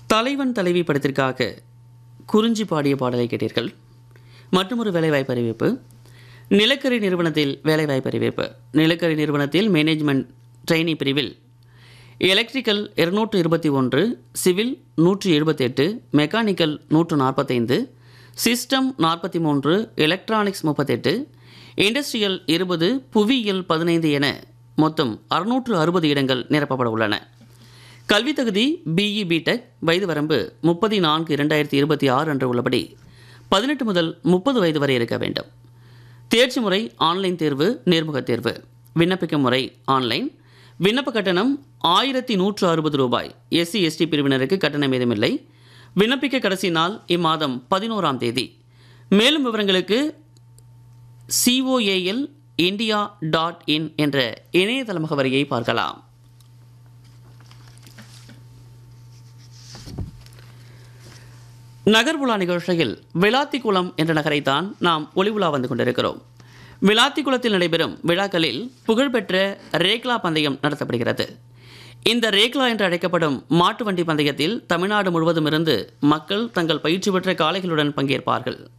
தலைவன் தலைவி படத்திற்காக குறிஞ்சி பாடிய பாடலை கேட்டீர்கள் மற்றொரு வேலைவாய்ப்பு அறிவிப்பு நிலக்கரி நிறுவனத்தில் வேலைவாய்ப்பு அறிவிப்பு நிலக்கரி நிறுவனத்தில் மேனேஜ்மெண்ட் ட்ரெயினி பிரிவில் எலக்ட்ரிக்கல் இருநூற்று இருபத்தி ஒன்று சிவில் நூற்று எழுபத்தெட்டு மெக்கானிக்கல் நூற்று நாற்பத்தைந்து சிஸ்டம் நாற்பத்தி மூன்று எலக்ட்ரானிக்ஸ் முப்பத்தெட்டு இண்டஸ்ட்ரியல் இருபது புவியியல் பதினைந்து என மொத்தம் அறுநூற்று அறுபது இடங்கள் நிரப்பப்பட உள்ளன கல்வி தகுதி பிஇ பிடெக் வயது வரம்பு முப்பத்தி நான்கு இரண்டாயிரத்தி இருபத்தி ஆறு அன்று உள்ளபடி பதினெட்டு முதல் முப்பது வயது வரை இருக்க வேண்டும் தேர்ச்சி முறை ஆன்லைன் தேர்வு நேர்முகத் தேர்வு விண்ணப்பிக்கும் முறை ஆன்லைன் விண்ணப்ப கட்டணம் ஆயிரத்தி நூற்று அறுபது ரூபாய் எஸ்சி எஸ்டி பிரிவினருக்கு கட்டணம் ஏதுமில்லை விண்ணப்பிக்க கடைசி நாள் இம்மாதம் பதினோராம் தேதி மேலும் விவரங்களுக்கு சிஓஏஎல் இந்தியா டாட் இன் என்ற இணையதள முகவரியை பார்க்கலாம் நகர்வுலா நிகழ்ச்சியில் விளாத்திக்குளம் என்ற நகரைத்தான் நாம் ஒளி உலா வந்து கொண்டிருக்கிறோம் விளாத்திக்குளத்தில் நடைபெறும் விழாக்களில் புகழ்பெற்ற ரேக்லா பந்தயம் நடத்தப்படுகிறது இந்த ரேக்லா என்று அழைக்கப்படும் மாட்டு வண்டி பந்தயத்தில் தமிழ்நாடு முழுவதும் இருந்து மக்கள் தங்கள் பயிற்சி பெற்ற காளைகளுடன் பங்கேற்பார்கள்